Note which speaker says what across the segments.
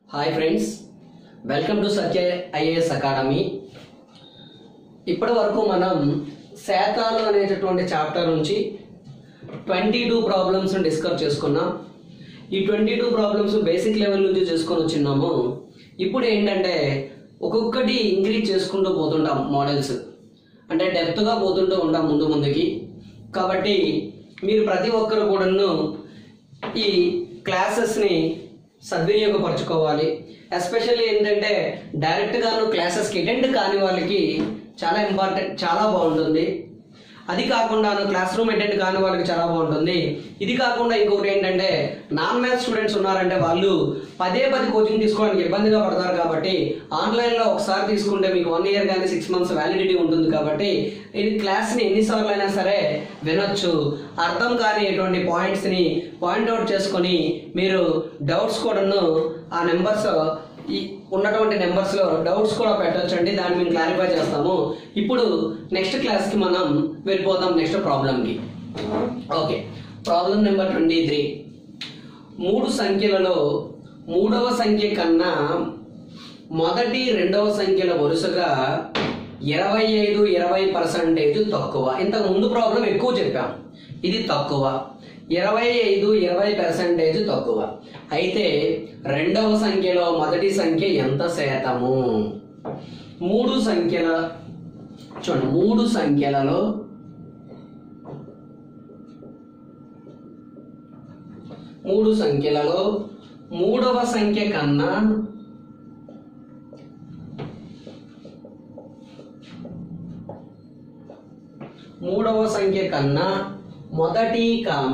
Speaker 1: hi friends welcome to Satya IAS academy ఇప్పటి వరకు మనం శాతాలు అనేటటువంటి చాప్టర్ నుంచి ట్వంటీ టూ ప్రాబ్లమ్స్ డిస్కస్ చేసుకున్నాం ఈ twenty two problems basic level నుంచి చేసుకొని వచ్చిన్నాము ఇప్పుడు ఏంటంటే ఒక్కొక్కటి ఇంక్రీజ్ చేసుకుంటూ పోతుంటాం మోడల్స్ అంటే డెప్త్గా పోతుంటూ ఉంటాం ముందు ముందుకి కాబట్టి మీరు ప్రతి ఒక్కరు కూడాను ఈ క్లాసెస్ని సద్వినియోగపరచుకోవాలి ఎస్పెషల్లీ ఏంటంటే డైరెక్ట్గాను క్లాసెస్కి అటెండ్ కాని వాళ్ళకి చాలా ఇంపార్టెంట్ చాలా బాగుంటుంది అది కాకుండాను క్లాస్ రూమ్ అటెండ్ కాని వాళ్ళకి చాలా బాగుంటుంది ఇది కాకుండా ఇంకొకటి ఏంటంటే నాన్ మ్యాథ్స్ స్టూడెంట్స్ ఉన్నారంటే వాళ్ళు పదే పది కోచింగ్ తీసుకోవడానికి ఇబ్బందిగా పడతారు కాబట్టి ఆన్లైన్లో ఒకసారి తీసుకుంటే మీకు వన్ ఇయర్ కానీ సిక్స్ మంత్స్ వ్యాలిడిటీ ఉంటుంది కాబట్టి ఇది క్లాస్ని ఎన్నిసార్లు అయినా సరే వినొచ్చు అర్థం కాని ఎటువంటి పాయింట్స్ని పాయింట్అవుట్ చేసుకొని మీరు డౌట్స్ కూడాను ఆ నెంబర్స్ ఈ ఉన్నటువంటి నెంబర్స్ లో డౌట్స్ కూడా పెట్టొచ్చండి దాన్ని మేము క్లారిఫై చేస్తాము ఇప్పుడు నెక్స్ట్ క్లాస్ కి మనం వెళ్ళిపోతాం నెక్స్ట్ ప్రాబ్లం కి okay problem number twenty three మూడు సంఖ్యలలో మూడవ సంఖ్య కన్నా మొదటి రెండవ సంఖ్యల వరుసగా ఇరవై ఐదు ఇరవై పర్సంటేజ్ తక్కువ ఇంతకు ముందు ప్రాబ్లం ఎక్కువ చెప్పాం ఇది తక్కువ ఇరవై ఐదు ఇరవై పర్సెంటేజ్ తక్కువ అయితే రెండవ సంఖ్యలో మొదటి సంఖ్య ఎంత శాతము మూడు సంఖ్యల చూడండి మూడు సంఖ్యలలో మూడు సంఖ్యలలో మూడవ సంఖ్య కన్నా మూడవ సంఖ్య కన్నా మొదటి కామ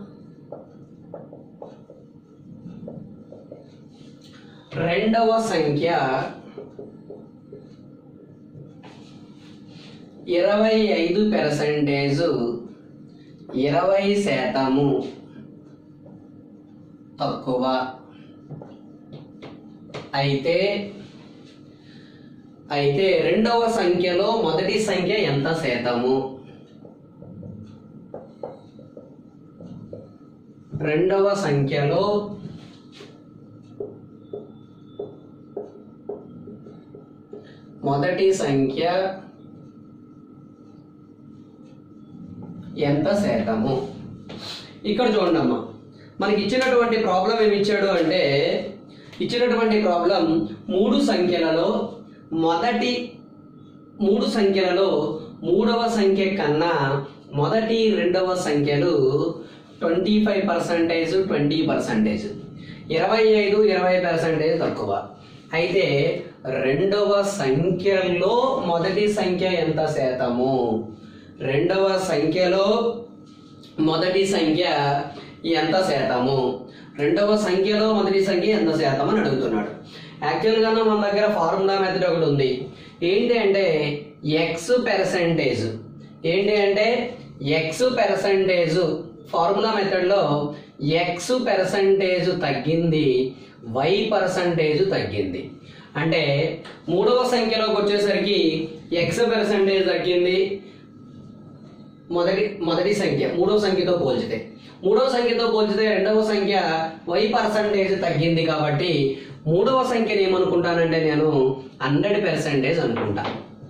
Speaker 1: రెండవ సంఖ్య ఇరవై ఐదు పర్సెంటేజ్ ఇరవై శాతము తక్కువ అయితే అయితే రెండవ సంఖ్యలో మొదటి సంఖ్య ఎంత శాతము రెండవ సంఖ్యలో మొదటి సంఖ్య ఎంత శాతము ఇక్కడ చూడండి అమ్మా మనకి ఇచ్చినటువంటి ప్రాబ్లం ఏమి ఇచ్చాడు అంటే ఇచ్చినటువంటి ప్రాబ్లం మూడు సంఖ్యలలో మొదటి మూడు సంఖ్యలలో మూడవ సంఖ్య కన్నా మొదటి రెండవ సంఖ్యలు twenty five percentage twenty percentage ఇరవై ఐదు ఇరవై పర్సంటేజ్ తక్కువ అయితే రెండవ సంఖ్యలో మొదటి సంఖ్య ఎంత శాతము రెండవ సంఖ్యలో మొదటి సంఖ్య ఎంత శాతము రెండవ సంఖ్యలో మొదటి సంఖ్య ఎంత శాతం అని అడుగుతున్నాడు యాక్చువల్గా మన దగ్గర ఫార్ములా మెథడ్ ఒకటి ఉంది ఏంటి అంటే ఎక్స్ పెర్సెంటేజ్ ఏంటి అంటే ఎక్స్ పెర్సెంటేజ్ ఫార్ములా మెథడ్లో ఎక్స్ పెర్సెంటేజ్ తగ్గింది వై పర్సంటేజ్ తగ్గింది అంటే మూడవ సంఖ్యలోకి వచ్చేసరికి ఎక్స్ పర్సంటేజ్ తగ్గింది మొదటి మొదటి సంఖ్య మూడవ సంఖ్యతో పోల్చితే మూడవ సంఖ్యతో పోల్చితే రెండవ సంఖ్య వై పర్సంటేజ్ తగ్గింది కాబట్టి మూడవ సంఖ్యని ఏమనుకుంటానంటే నేను హండ్రెడ్ పర్సంటేజ్ అనుకుంటా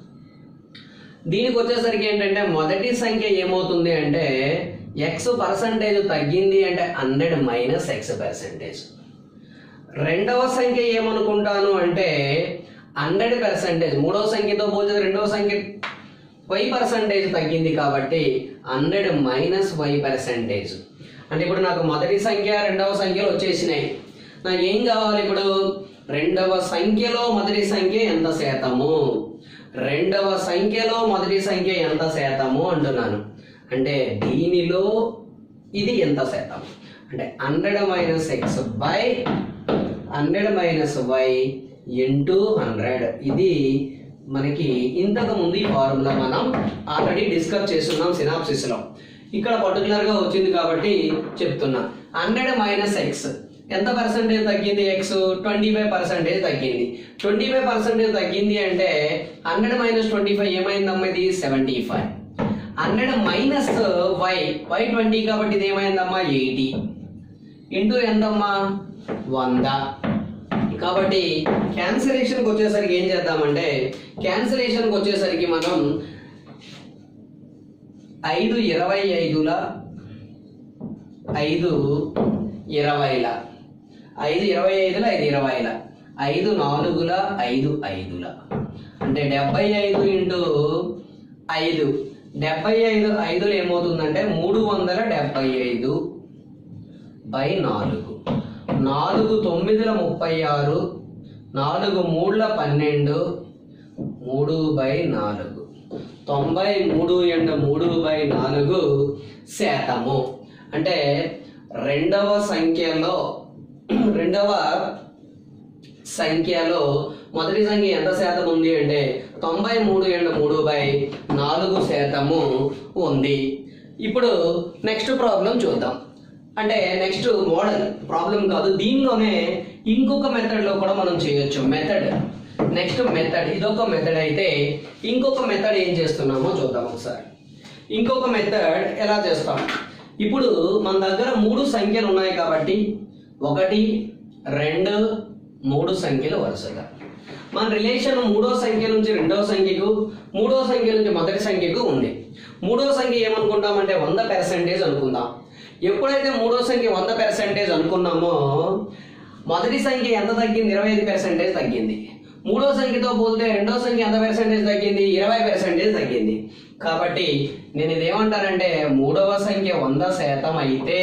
Speaker 1: దీనికి వచ్చేసరికి ఏంటంటే మొదటి సంఖ్య ఏమవుతుంది అంటే ఎక్స్ పర్సంటేజ్ తగ్గింది అంటే హండ్రెడ్ మైనస్ ఎక్స్ పర్సంటేజ్ రెండవ సంఖ్య ఏమనుకుంటాను అంటే హండ్రెడ్ పర్సెంటేజ్ మూడవ సంఖ్యతో పోల్చితే రెండవ సంఖ్య వై పర్సంటేజ్ తగ్గింది కాబట్టి హండ్రెడ్ మైనస్ వై పర్సంటేజ్ అంటే ఇప్పుడు నాకు మొదటి సంఖ్య రెండవ సంఖ్యలు వచ్చేసినాయి నాకు ఏం కావాలి ఇప్పుడు రెండవ సంఖ్యలో మొదటి సంఖ్య ఎంత శాతము రెండవ సంఖ్యలో మొదటి సంఖ్య ఎంత శాతము అంటున్నాను అంటే దీనిలో ఇది ఎంత శాతం అంటే hundred minus x by hundred minus y into hundred ఇది మనకి ఇంతకు ముందు ఈ ఫార్ములా మనం ఆల్రెడీ డిస్కస్ చేస్తున్నాం సినాప్సిస్ లో ఇక్కడ పర్టికులర్ గా వచ్చింది కాబట్టి చెప్తున్నా హండ్రెడ్ మైనస్ ఎక్స్ ఎంత పర్సెంటేజ్ తగ్గింది ఎక్స్ ట్వంటీ ఫైవ్ పర్సెంటేజ్ తగ్గింది ట్వంటీ ఫైవ్ పర్సెంటేజ్ తగ్గింది అంటే హండ్రెడ్ మైనస్ ట్వంటీ ఫైవ్ ఏమైందమ్మా ఇది seventy five hundred minus y y twenty కాబట్టి ఇది ఏమైందమ్మా ఎయిటీ ఇంటూ ఎంతమ్మా వంద ఇక కాబట్టి క్యాన్సలేషన్కి వచ్చేసరికి ఏం చేద్దామంటే క్యాన్సలేషన్కి వచ్చేసరికి మనం ఐదు ఇరవై ఐదుల ఐదు ఇరవైల ఐదు ఇరవై ఐదుల ఐదు ఇరవైల ఐదు నాలుగుల ఐదు ఐదుల అంటే డెబ్బై ఐదు ఇంటూ ఐదు డెబ్బై ఐదు ఐదులు ఏమవుతుందంటే మూడు వందల డెబ్బై ఐదు బై నాలుగు నాలుగు తొమ్మిదిల ముప్పై ఆరు నాలుగు మూడుల పన్నెండు మూడు బై నాలుగు తొంభై మూడు ఎండ మూడు బై నాలుగు శాతము అంటే రెండవ సంఖ్యలో రెండవ సంఖ్యలో మొదటి సంఖ్య ఎంత శాతం ఉంది అంటే తొంభై మూడు ఎండ మూడు బై నాలుగు శాతము ఉంది ఇప్పుడు నెక్స్ట్ ప్రాబ్లం చూద్దాం అంటే నెక్స్ట్ మోడల్ ప్రాబ్లం కాదు దీనిలోనే ఇంకొక మెథడ్ లో కూడా మనం చేయొచ్చు మెథడ్ నెక్స్ట్ మెథడ్ ఇదొక మెథడ్ అయితే ఇంకొక మెథడ్ ఏం చేస్తున్నామో చూద్దాం ఒకసారి ఇంకొక మెథడ్ ఎలా చేస్తాం ఇప్పుడు మన దగ్గర మూడు సంఖ్యలు ఉన్నాయి కాబట్టి ఒకటి రెండు మూడు సంఖ్యలు వరుసగా మన రిలేషన్ మూడో సంఖ్య నుంచి రెండో సంఖ్యకు మూడో సంఖ్య నుంచి మొదటి సంఖ్యకు ఉంది మూడో సంఖ్య ఏమనుకుంటామంటే వంద పర్సెంటేజ్ అనుకుందాం ఎప్పుడైతే మూడో సంఖ్య వంద పర్సెంటేజ్ అనుకున్నామో మొదటి సంఖ్య ఎంత తగ్గింది ఇరవై ఐదు పర్సెంటేజ్ తగ్గింది మూడో సంఖ్యతో పోలితే రెండో సంఖ్య ఎంత పర్సెంటేజ్ తగ్గింది ఇరవై పర్సెంటేజ్ తగ్గింది కాబట్టి నేను ఇదేమంటానంటే మూడవ సంఖ్య వంద శాతం అయితే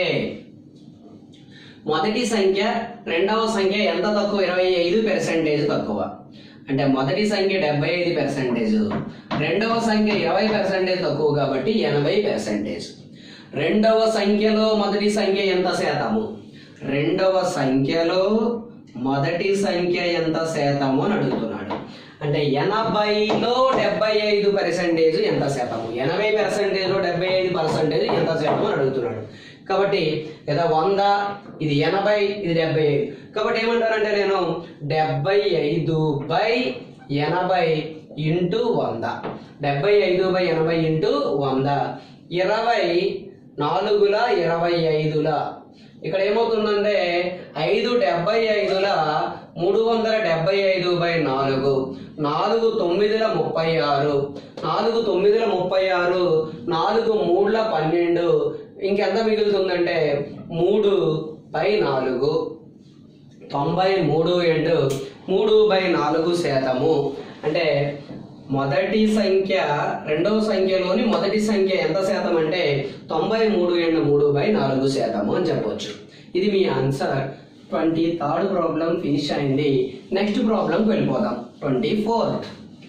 Speaker 1: మొదటి సంఖ్య రెండవ సంఖ్య ఎంత తక్కువ ఇరవై ఐదు పర్సెంటేజ్ తక్కువ అంటే మొదటి సంఖ్య డెబ్బై ఐదు పర్సెంటేజ్ రెండవ సంఖ్య ఇరవై పర్సెంటేజ్ తక్కువ కాబట్టి ఎనభై పర్సెంటేజ్ రెండవ సంఖ్యలో మొదటి సంఖ్య ఎంత శాతము రెండవ సంఖ్యలో మొదటి సంఖ్య ఎంత శాతము అని అడుగుతున్నాడు అంటే ఎనభైలో డెబ్బై ఐదు పర్సెంటేజ్ ఎంత శాతము ఎనభై పర్సెంటేజ్లో డెబ్బై ఐదు పర్సెంటేజ్ ఎంత శాతం అని అడుగుతున్నాడు కాబట్టి లేదా వంద ఇది ఎనభై ఇది డెబ్బై ఐదు కాబట్టి ఏమంటారంటే నేను డెబ్బై ఐదు బై ఎనభై ఇంటూ వంద డెబ్బై ఐదు బై ఎనభై ఇంటూ వంద ఇరవై నాలుగుల ఇరవై ఐదుల ఇక్కడ ఏమవుతుందంటే ఐదు డెబ్బై ఐదుల మూడు వందల డెబ్బై ఐదు బై నాలుగు నాలుగు తొమ్మిదిల ముప్పై ఆరు నాలుగు తొమ్మిదిల ముప్పై ఆరు నాలుగు మూడుల పన్నెండు ఇంకెంత మిగులుతుందంటే మూడు బై నాలుగు తొంభై మూడు ఎండు మూడు బై నాలుగు శాతము అంటే మొదటి సంఖ్య రెండవ సంఖ్యలోని మొదటి సంఖ్య ఎంత శాతం అంటే తొంభై మూడు ఎండు మూడు బై నాలుగు శాతము అని చెప్పొచ్చు ఇది మీ answer twenty third problem finish అయింది నెక్స్ట్ ప్రాబ్లంకి వెళ్ళిపోదాం twenty fourth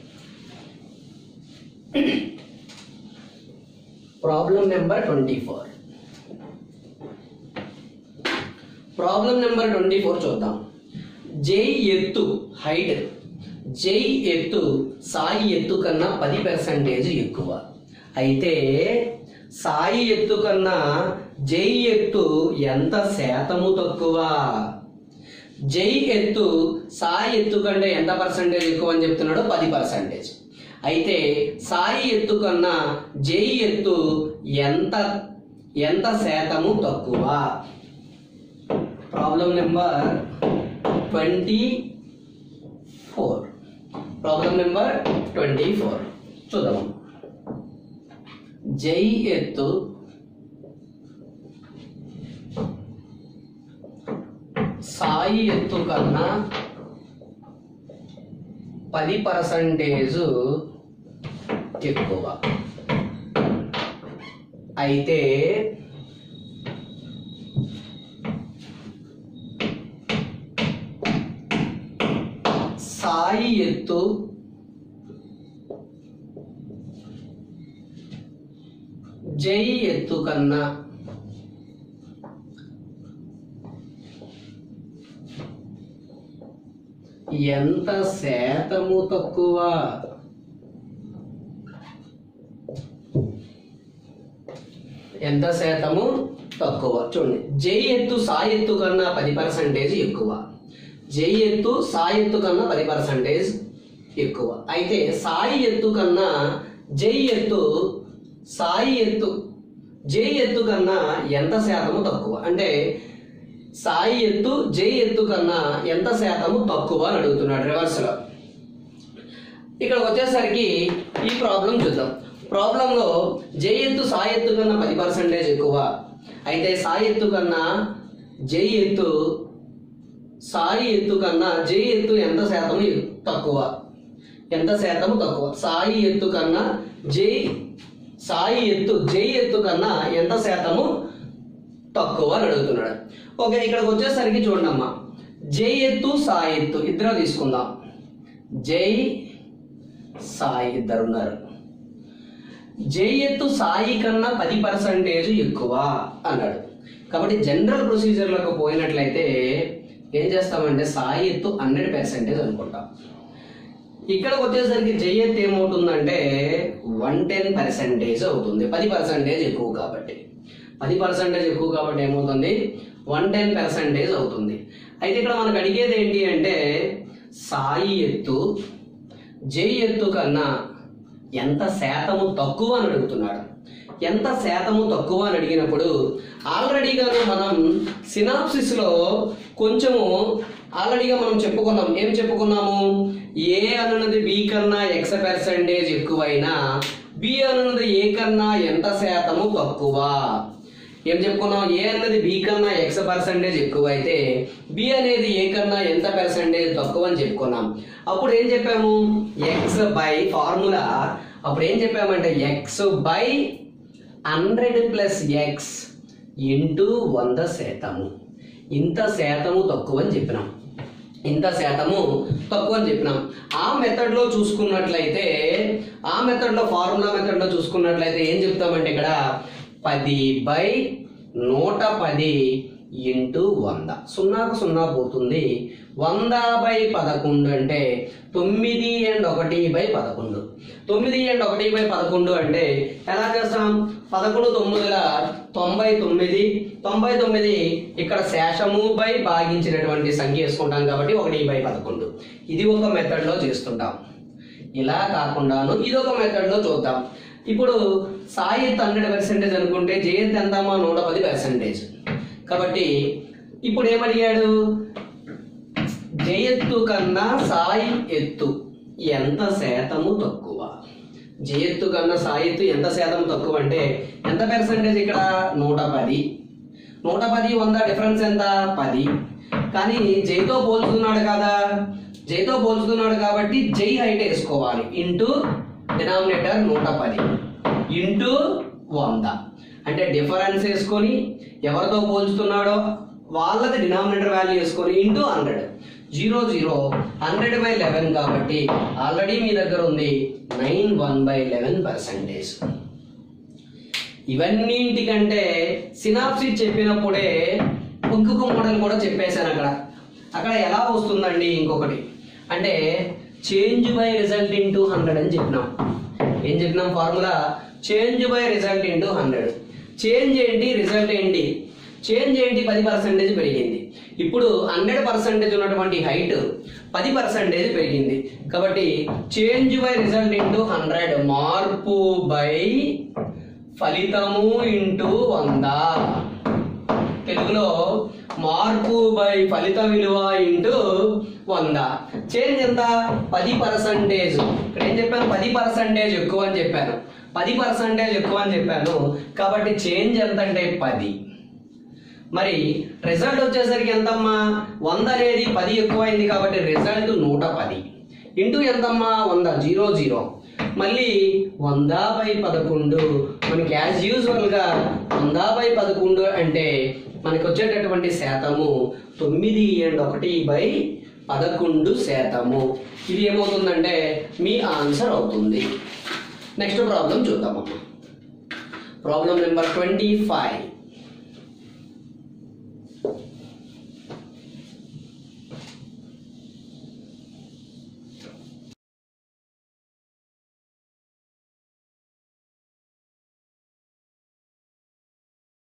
Speaker 1: problem number twenty four problem number twenty four చూద్దాం జై ఎత్తు హైట్ జై ఎత్తు సాయి ఎత్తు కన్నా పది పర్సెంటేజ్ ఎక్కువ అయితే సాయి ఎత్తు కన్నా జై ఎత్తు ఎంత శాతము తక్కువ జై ఎత్తు సాయి ఎత్తు కంటే ఎంత పర్సెంటేజ్ ఎక్కువ అని చెప్తున్నాడు పది పర్సెంటేజ్ అయితే సాయి ఎత్తు కన్నా జై ఎత్తు ఎంత ఎంత శాతము తక్కువ problem number twenty four problem number twenty four చూద్దాం జై ఎత్తు సాయి ఎత్తు కన్నా పది పర్సంటేజ్ ఎక్కువ అయితే సాయి ఎత్తు జై ఎత్తు కన్నా ఎంత శాతము తక్కువ ఎంత శాతము తక్కువ చూడండి జై ఎత్తు సాయి ఎత్తు కన్నా పది పర్సెంటేజ్ ఎక్కువ జై ఎత్తు సాయి ఎత్తు కన్నా పది పర్సెంటేజ్ ఎక్కువ అయితే సాయి ఎత్తు కన్నా జై ఎత్తు సాయి ఎత్తు జై ఎత్తు కన్నా ఎంత శాతము తక్కువ అంటే సాయి ఎత్తు జై ఎత్తు కన్నా ఎంత శాతము తక్కువ అని అడుగుతున్నాడు రివర్స్ లో ఇక్కడ వచ్చేసరికి ఈ ప్రాబ్లం చూద్దాం ప్రాబ్లంలో జై ఎత్తు సాయి ఎత్తు కన్నా పది పర్సెంటేజ్ ఎక్కువ అయితే సాయి ఎత్తు కన్నా జై ఎత్తు సాయి ఎత్తు కన్నా జై ఎత్తు ఎంత శాతము తక్కువ ఎంత శాతము తక్కువ సాయి ఎత్తు కన్నా జై సాయి ఎత్తు జై ఎత్తు కన్నా ఎంత శాతము తక్కువ అని అడుగుతున్నాడు ఓకే ఇక్కడికి వచ్చేసరికి చూడండి అమ్మా జై ఎత్తు సాయి ఎత్తు ఇద్దరు తీసుకుందాం జై సాయి ఇద్దరు ఉన్నారు జై ఎత్తు సాయి కన్నా పది పర్సంటేజ్ ఎక్కువ అన్నాడు కాబట్టి జనరల్ ప్రొసీజర్లకు పోయినట్లయితే ఏం చేస్తామంటే సాయి ఎత్తు హండ్రెడ్ పర్సెంటేజ్ అనుకుంటాం ఇక్కడికి వచ్చేసరికి జై ఎత్తు ఏమవుతుందంటే వన్ టెన్ పర్సెంటేజ్ అవుతుంది పది పర్సెంటేజ్ ఎక్కువ కాబట్టి పది పర్సెంటేజ్ ఎక్కువ కాబట్టి ఏమవుతుంది వన్ టెన్ పర్సెంటేజ్ అవుతుంది అయితే ఇక్కడ మనకు అడిగేది ఏంటి అంటే సాయి ఎత్తు జై ఎత్తు కన్నా ఎంత శాతము తక్కువ అని అడుగుతున్నాడు ఎంత శాతము తక్కువ అని అడిగినప్పుడు ఆల్రెడీగానే మనం సినాప్సిస్ లో కొంచెము ఆల్రెడీగా మనం చెప్పుకున్నాం ఏం చెప్పుకున్నాము ఏ అనున్నది బి కన్నా ఎక్స్ పర్సెంటేజ్ ఎక్కువైనా బి అనున్నది ఏ కన్నా ఎంత శాతము తక్కువ ఏం చెప్పుకున్నాం ఏ అన్నది బి కన్నా ఎక్స్ పర్సెంటేజ్ ఎక్కువ అయితే బి అనేది ఏ కన్నా ఎంత పర్సెంటేజ్ తక్కువ అని చెప్పుకున్నాం అప్పుడు ఏం చెప్పాము ఎక్స్ బై ఫార్ములా అప్పుడు ఏం చెప్పామంటే x by hundred plus x into వంద శాతము ఇంత శాతము తక్కువ అని చెప్పినాం ఇంత శాతము తక్కువ అని చెప్పినాం ఆ మెథడ్ లో చూసుకున్నట్లయితే ఆ మెథడ్ లో ఫార్ములా మెథడ్ లో చూసుకున్నట్లయితే ఏం చెప్తామంటే ఇక్కడ పది బై నూట పది ఇంటూ వంద సున్నాకు సున్నా పోతుంది వంద బై పదకొండు అంటే తొమ్మిది అండ్ ఒకటి బై పదకొండు తొమ్మిది అండ్ ఒకటి బై పదకొండు అంటే ఎలా చేస్తాం పదకొండు తొమ్మిదిల తొంభై తొమ్మిది తొంభై తొమ్మిది ఇక్కడ శేషము బై భాగించినటువంటి సంఖ్య వేసుకుంటాం కాబట్టి ఒకటి బై పదకొండు ఇది ఒక మెథడ్ లో చేస్తుంటాం ఇలా కాకుండాను ఇదొక మెథడ్ లో చూద్దాం ఇప్పుడు సాయి హండ్రెడ్ పర్సెంటేజ్ అనుకుంటే జయంత్ ఎంతమా నూట పది పర్సెంటేజ్ కాబట్టి ఇప్పుడు ఏమడిగాడు జయత్తు కన్నా సాయి ఎత్తు ఎంత శాతము తక్కువ జయత్తు కన్నా సాయి ఎత్తు ఎంత శాతం తక్కువ అంటే ఎంత పర్సెంటేజ్ ఇక్కడ నూట పది నూట పది వంద డిఫరెన్స్ ఎంత పది కానీ జైతో పోల్చుతున్నాడు కదా జైతో పోల్చుతున్నాడు కాబట్టి జై హైట్ వేసుకోవాలి ఇంటూ డినామినేటర్ నూట పది ఇంటూ వంద అంటే డిఫరెన్స్ వేసుకొని ఎవరితో పోల్చుతున్నాడో వాళ్ళది డినామినేటర్ వాల్యూ వేసుకొని into hundred zero zero hundred by eleven కాబట్టి ఆల్రెడీ మీ దగ్గర ఉంది nine one by eleven percentage ఇవన్నింటికంటే సినాప్సిస్ చెప్పినప్పుడే ఇంకొక మోడల్ కూడా చెప్పేశాను అక్కడ అక్కడ ఎలా వస్తుందండి ఇంకొకటి అంటే change by result into hundred అని చెప్పినాం ఏం చెప్పినాం formula change by result into hundred change ఏంటి రిజల్ట్ ఏంటి చేంజ్ ఏంటి పది పర్సెంటేజ్ పెరిగింది ఇప్పుడు హండ్రెడ్ పర్సెంటేజ్ ఉన్నటువంటి హైట్ పది పర్సెంటేజ్ పెరిగింది కాబట్టి change by result into hundred మార్పు బై ఫలితము ఇంటూ వంద తెలుగులో మార్పు బై ఫలిత విలువ ఇంటూ వంద చేంజ్ ఎంత పది పర్సంటేజ్ ఇక్కడ ఏం చెప్పాను పది పర్సంటేజ్ ఎక్కువ అని చెప్పాను పది పర్సంటేజ్ ఎక్కువ అని చెప్పాను కాబట్టి చేంజ్ ఎంత అంటే పది మరి రిజల్ట్ వచ్చేసరికి ఎంతమ్మా వంద అనేది పది ఎక్కువైంది కాబట్టి రిజల్ట్ నూట పది ఇంటూ ఎంతమ్మా వంద జీరో జీరో మళ్ళీ వంద బై పదకొండు మనకి యాజ్ యూజువల్ గా వంద బై పదకొండు అంటే మనకి వచ్చేటటువంటి శాతము తొమ్మిది అండ్ ఒకటి బై పదకొండు శాతము ఇది ఏమవుతుందంటే మీ ఆన్సర్ అవుతుంది నెక్స్ట్ ప్రాబ్లం చూద్దామమ్మా ప్రాబ్లం నెంబర్ ట్వంటీ ఫైవ్